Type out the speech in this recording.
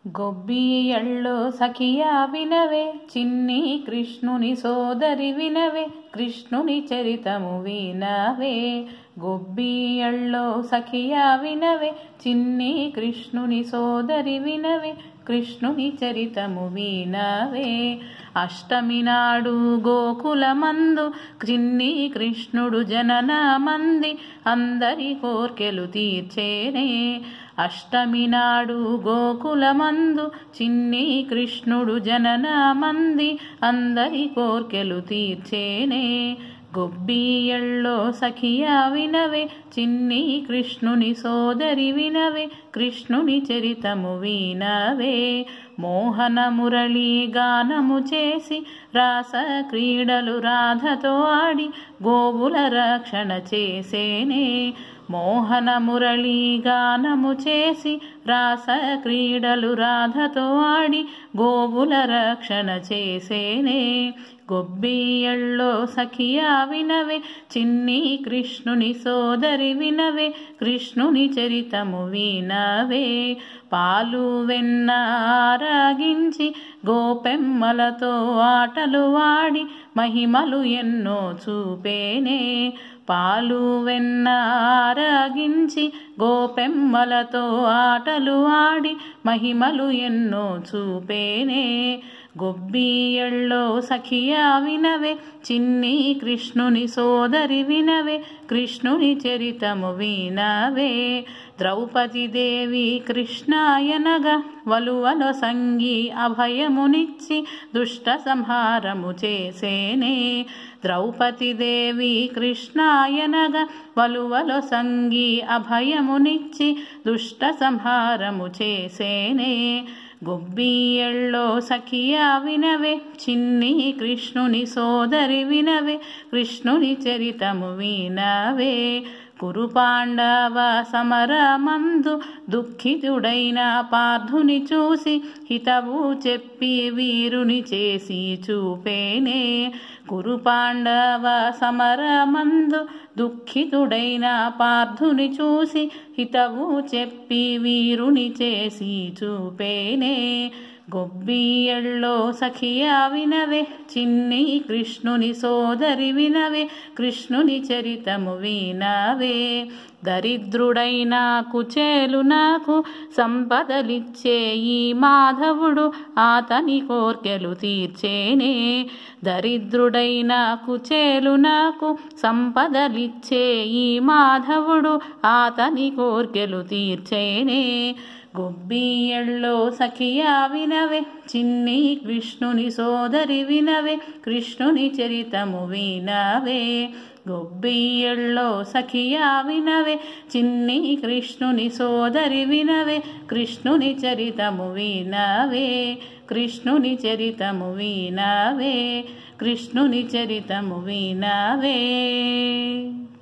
గొబ్బియళ్ళో సఖియా వినవే చిన్ని కృష్ణుని సోదరి వినవే కృష్ణుని చరితము వినవే గొబ్బియళ్ళో సఖియా వినవే చిన్ని కృష్ణుని సోదరి వినవే కృష్ణుని చరితము వినవే అష్టమి నాడు గోకులమందు చిన్ని కృష్ణుడు జనన మంది అందరి కోర్కెలు తీర్చేనే అష్టమి నాడు గోకులమందు చిన్ని కృష్ణుడు జనన మంది అందరి కోర్కెలు తీర్చేనే గొబ్బియళ్ళో సఖియా వినవే చిన్ని కృష్ణుని సోదరి వినవే కృష్ణుని చరితము వినవే మోహన మురళి గానము చేసి రాస క్రీడలు రాధతో ఆడి గోవుల రక్షణ చేసేనే మోహన మురళి గానము చేసి రాస క్రీడలు రాధతో ఆడి గోవుల రక్షణ చేసేనే గొబ్బియళ్ళో సఖియా వినవే చిన్ని కృష్ణుని సోదరి వినవే కృష్ణుని చరితము వినవే పాలు వెన్న ఆరగించి గోపెమ్మలతో ఆటలు వాడి మహిమలు ఎన్నో చూపేనే పాలు వెన్న ఆరగించి గోపెమ్మలతో ఆటలు ఆడి మహిమలు ఎన్నో చూపేనే గొబ్బియళ్ళో సఖియా వినవే చిన్ని కృష్ణుని సోదరి వినవే కృష్ణుని చరితము వినవే ద్రౌపది దేవి కృష్ణాయనగా వలువల సంగి అభయమునిచ్చి దుష్ట సంహారము చేసేనే ద్రౌపది దేవి కృష్ణాయనగా వలువల సంగి అభయమునిచ్చి దుష్ట సంహారము చేసేనే గొబ్బియళ్ళో సఖియా వినవే చిన్ని కృష్ణుని సోదరి వినవే కృష్ణుని చరితము వినవే కురు పాండవ సమరమందు దుఃఖితుడైన పార్థుని చూసి హితవు చెప్పి వీరుని చేసి చూపేనే కురు పాండవ సమరమందు దుఃఖితుడైన పార్థుని చూసి హితవు చెప్పి వీరుని చేసి చూపేనే గొబ్బియళ్ళో సఖియా వినవే చిన్ని కృష్ణుని సోదరి వినవే కృష్ణుని చరితము వినవే దరిద్రుడైన కుచేలు నాకు సంపదలిచ్చే ఈ మాధవుడు అతని కోర్కెలు తీర్చేనే దరిద్రుడైన కుచేలు నాకు సంపదలిచ్చే ఈ మాధవుడు అతని కోర్కెలు తీర్చేనే గొబ్బియళ్ళో సఖియా వినవే చిన్ని కృష్ణుని సోదరి వినవే కృష్ణుని చరితము వినవే గొబ్బియళ్ళో సఖియా వినవే చిన్ని కృష్ణుని సోదరి వినవే కృష్ణుని చరితము వినవే కృష్ణుని చరితము వినవే కృష్ణుని చరితము వినవే